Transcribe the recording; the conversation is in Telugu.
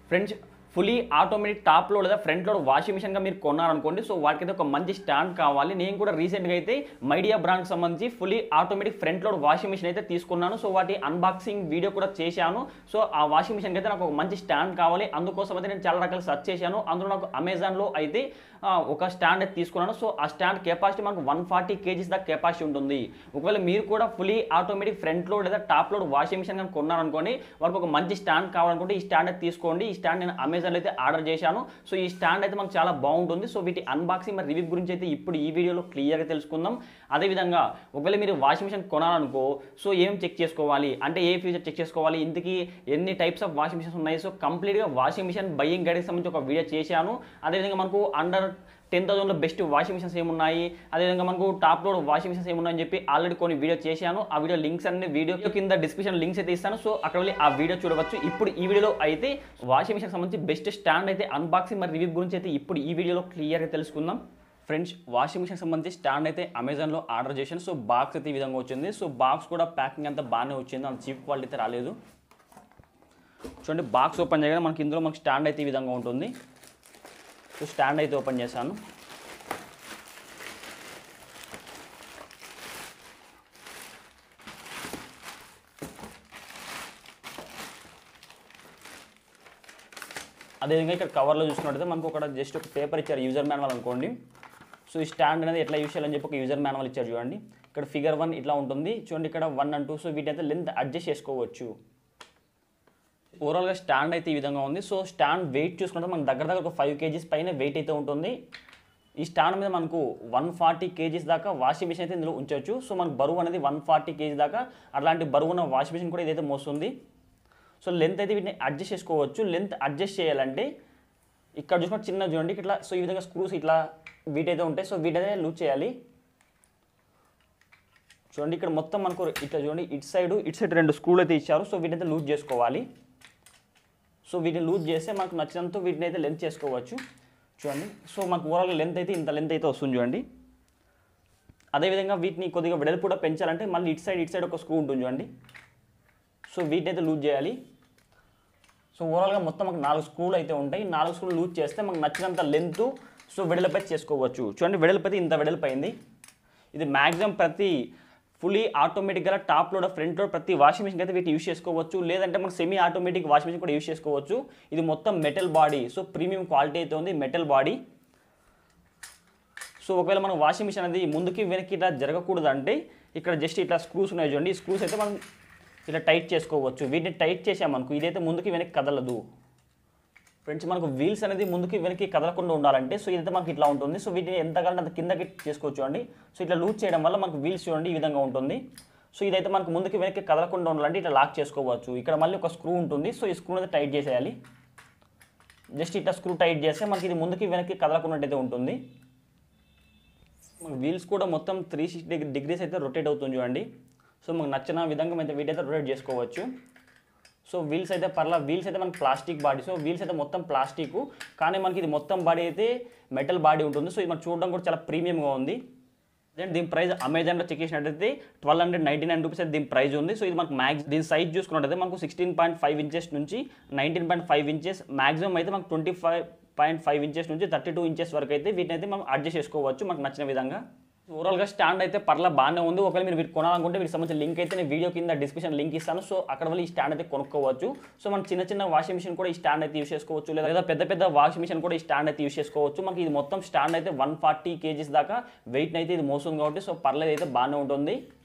friends fully automatic top load లేదా ఫ్రంట్ లోడ్ వాషింగ్ మిషన్ గా మీరు కొన్నారనుకోండి సో వాటికైతే ఒక మంచి స్టాండ్ కావాలి నేను కూడా రీసెంట్గా అయితే మైడియా బ్రాండ్కి సంబంధించి fully automatic front load washing machine అయితే తీసుకున్నాను సో వాటి అన్బాక్సింగ్ వీడియో కూడా చేశాను సో ఆ వాషింగ్ మిషన్కి అయితే నాకు ఒక మంచి స్టాండ్ కావాలి అందుకోసం అయితే నేను చాలా రకాల సెర్చ్ చేశాను అందులో నాకు అమెజాన్లో అయితే ఆ, ఒక స్టాండ్ అయితే తీసుకున్నాను సో ఆ స్టాండ్ కెపాసిటీ మనకు వన్ ఫార్టీ కేజీస్ దాకా కెపాసిటీ ఉంటుంది ఒకవేళ మీరు కూడా ఫుల్లీ ఆటోమేటిక్ ఫ్రంట్ లోడ్ లేదా టాప్ లోడ్ వాషింగ్ మిషన్ కానీ కొన్నారనుకోండి వాళ్ళకి ఒక మంచి స్టాండ్ కావాలనుకుంటే ఈ స్టాండ్ అయితే తీసుకోండి ఈ స్టాండ్ నేను అమెజాన్లో అయితే ఆర్డర్ చేశాను సో ఈ స్టాండ్ అయితే మనకు చాలా బాగుంటుంది సో వీటి అన్బాక్సింగ్ మరి రివ్యూ గురించి అయితే ఇప్పుడు ఈ వీడియోలో క్లియర్గా తెలుసుకుందాం అదేవిధంగా ఒకవేళ మీరు వాషింగ్ మిషన్ కొనాలనుకో సో ఏం చెక్ చేసుకోవాలి అంటే ఏ ఫీచర్ చెక్ చేసుకోవాలి ఇంతకీ ఎన్ని టైప్స్ ఆఫ్ వాషింగ్ మిషన్స్ ఉన్నాయి సో కంప్లీట్గా వాషింగ్ మిషన్ బయ్యింగ్ గైడ్కి సంబంధించి ఒక వీడియో చేశాను అదేవిధంగా మనకు అండర్ టెన్ థౌసండ్లో బెస్ట్ వాషింగ్ మిషన్స్ ఏమున్నాయి అదేవిధంగా మనకు టాప్ లోడ్ వాషింగ్ మిషన్స్ ఏమున్నాయని చెప్పి ఆల్రెడీ కొన్ని వీడియో చేశాను ఆ వీడియో లింక్స్ అన్ని వీడియో కింద డిస్క్రిప్షన్ లింక్స్ అయితే ఇస్తాను సో అక్కడ వెళ్ళి ఆ వీడియో చూడవచ్చు ఇప్పుడు ఈ వీడియోలో అయితే వాషింగ్ మిషన్ సంబంధించి బెస్ట్ స్టాండ్ అయితే అన్బాక్సింగ్ మరి రివ్యూ గురించి అయితే ఇప్పుడు ఈ వీడియోలో క్లియర్గా తెలుసుకుందాం ఫ్రెండ్స్ వాషింగ్ మిషన్ సంబంధించి స్టాండ్ అయితే అమెజాన్లో ఆర్డర్ చేశాను సో బాక్స్ అయితే ఈ విధంగా వచ్చింది సో బాక్స్ కూడా ప్యాకింగ్ అంతా బాగానే వచ్చింది అంత చీప్ క్వాలిటీ అయితే రాలేదు చూడండి బాక్స్ ఓపెన్ చేయగానే మనకి ఇందులో మనకి స్టాండ్ అయితే ఈ విధంగా ఉంటుంది సో స్టాండ్ అయితే ఓపెన్ చేశాను అదేవిధంగా ఇక్కడ కవర్లో చూసుకున్నట్టయితే మనకు ఒక జస్ట్ ఒక పేపర్ ఇచ్చారు యూజర్ మాన్యువల్ అనుకోండి సో ఈ స్టాండ్ అనేది ఎట్లా యూజ్ చేయాలని చెప్పి ఒక యూజర్ మాన్యువల్ ఇచ్చారు చూడండి ఇక్కడ ఫిగర్ వన్ ఇట్లా ఉంటుంది చూడండి ఇక్కడ వన్ అండ్ టూ సో వీటైతే లెంత్ అడ్జస్ట్ చేసుకోవచ్చు ఓవరాల్గా స్టాండ్ అయితే ఈ విధంగా ఉంది సో స్టాండ్ వెయిట్ చూసుకుంటే మనకు దగ్గర దగ్గర ఒక ఫైవ్ కేజీస్ పైన వెయిట్ అయితే ఉంటుంది ఈ స్టాండ్ మీద మనకు వన్ ఫార్టీ కేజీస్ దాకా వాషింగ్ మిషన్ అయితే ఇందులో ఉంచవచ్చు సో మనకు బరువు అనేది వన్ ఫార్టీ కేజీ దాకా అట్లాంటి బరువు ఉన్న వాషింగ్ మిషన్ కూడా ఇదైతే మోస్తుంది సో లెంత్ అయితే వీటిని అడ్జస్ట్ చేసుకోవచ్చు లెంత్ అడ్జస్ట్ చేయాలంటే ఇక్కడ చూసుకుంటే చిన్న చూడండి ఇట్లా సో ఈ విధంగా స్క్రూస్ ఇట్లా వీటైతే ఉంటాయి సో వీటైతే లూజ్ చేయాలి చూడండి ఇక్కడ మొత్తం మనకు ఇట్లా చూడండి ఇటు సైడ్ ఇటు సైడ్ రెండు స్క్రూలు అయితే ఇచ్చారు సో వీటైతే లూజ్ చేసుకోవాలి సో వీటిని లూజ్ చేస్తే మనకు నచ్చినంత వీటిని అయితే లెంత్ చేసుకోవచ్చు చూడండి సో మనకు ఓవరాల్ లెంత్ అయితే ఇంత లెంత్ అయితే వస్తుంది చూడండి అదేవిధంగా వీటిని కొద్దిగా వెడల్పు కూడా పెంచాలంటే మళ్ళీ ఇటు సైడ్ ఇటు సైడ్ ఒక స్క్రూ ఉంటుంది చూడండి సో వీటిని అయితే లూజ్ చేయాలి సో ఓవరాల్గా మొత్తం మనకు నాలుగు స్క్రూలు అయితే ఉంటాయి ఈ నాలుగు స్క్రూలు లూజ్ చేస్తే మనకు నచ్చినంత లెంత్ సో వెడల్పు అయితే చేసుకోవచ్చు చూడండి వెడల్పు అయితే ఇంత వెడల్పు అయింది ఇది మ్యాక్సిమం ప్రతి ఫుల్లీ ఆటోమేటిక్గా టాప్ లోడ్ ఫ్రంట్ లోడ్ ప్రతి వాషింగ్ మిషన్ అయితే వీటి యూస్ చేసుకోవచ్చు లేదంటే మనకు సెమీ ఆటోమేటిక్ వాషింగ్ మిషన్ కూడా యూస్ చేసుకోవచ్చు ఇది మొత్తం metal body so premium quality అయితే ఉంది మెటల్ బాడీ సో ఒకవేళ మనం వాషింగ్ మిషన్ అనేది ముందుకి వెనక్కి ఇట్లా జరగకూడదు అంటే ఇక్కడ జస్ట్ ఇట్లా స్క్రూస్ ఉన్నాయి చూడండి ఈ స్క్రూస్ అయితే మనం ఇట్లా టైట్ చేసుకోవచ్చు వీటిని టైట్ చేసామనుకో ఇదైతే ముందుకి వెనక్కి కదలదు ఫ్రెండ్స్ మనకు వీల్స్ అనేది ముందుకి వెనక్కి కదలకుండా ఉండాలంటే సో ఇదైతే మనకి ఇట్లా ఉంటుంది సో వీటిని ఎంత కావాలంటే అంత కిందకి చేసుకోవచ్చు అండి సో ఇట్లా లూజ్ చేయడం వల్ల మనకు వీల్స్ చూడండి ఈ విధంగా ఉంటుంది సో ఇదైతే మనకు ముందుకి వెనక్కి కదలకుండా ఉండాలంటే ఇట్లా లాక్ చేసుకోవచ్చు ఇక్కడ మళ్ళీ ఒక స్క్రూ ఉంటుంది సో ఈ స్క్రూ అయితే టైట్ చేసేయాలి జస్ట్ ఇట్లా స్క్రూ టైట్ చేస్తే మనకి ఇది ముందుకి వెనక్కి కదలకున్నట్టయితే ఉంటుంది మనకి వీల్స్ కూడా మొత్తం త్రీ సిక్స్టీ డిగ్రీస్ అయితే రొటేట్ అవుతుంది చూడండి సో మనకు నచ్చిన విధంగా అయితే వీటైతే రొటేట్ చేసుకోవచ్చు సో వీల్స్ అయితే పర్లా వీల్స్ అయితే మనకి ప్లాస్టిక్ బాడీ సో వీల్స్ అయితే మొత్తం ప్లాస్టిక్ కానీ మనకి ఇది మొత్తం బాడీ అయితే మెటల్ బాడీ ఉంటుంది సో ఇది మనకు చూడడం కూడా చాలా ప్రీమియంగా ఉంది దెన్ దీని ప్రైస్ అమెజాన్లో చెక్ చేసినట్టయితే twelve hundred ninety nine rupees అయితే దీని ప్రైస్ ఉంది సో ఇది మనకు మ్యాక్స్ దీని సైజ్ చూసుకున్నట్టయితే మనకు సిక్స్టీన్ పాయింట్ ఫైవ్ ఇంచెస్ నుంచి nineteen point five inches maximum అయితే మనకు twenty five point five inches నుంచి థర్టీ టూ ఇంచెస్ వరకు అయితే వీటిని అయితే మనం అడ్జస్ట్ చేసుకోవచ్చు మనకు నచ్చిన విధంగా ఓవరాల్గా స్టాండ్ అయితే పర్లా బాగానే ఉంది ఒకవేళ మీరు వీటి కొనాలనుకుంటే వీటికి సంబంధించిన లింక్ అయితే నేను వీడియో కింద డిస్క్రిప్షన్ లింక్ ఇస్తాను సో అక్కడ వల్ల ఈ స్టాండ్ అయితే కొనుక్కోవచ్చు సో మన చిన్న చిన్న వాషింగ్ మిషన్ కూడా ఈ స్టాండ్ అయితే యూస్ చేసుకోవచ్చు లేదా పెద్ద పెద్ద వాషింగ్ మిషన్ కూడా ఈ స్టాండ్ అయితే యూస్ చేసుకోవచ్చు మనకి ఇది మొత్తం స్టాండ్ అయితే వన్ ఫార్టీ కేజీస్ దాకా వెయిట్ అయితే ఇది మోస్తుంది కాబట్టి సో పర్లేదు అయితే బాగానే ఉంటుంది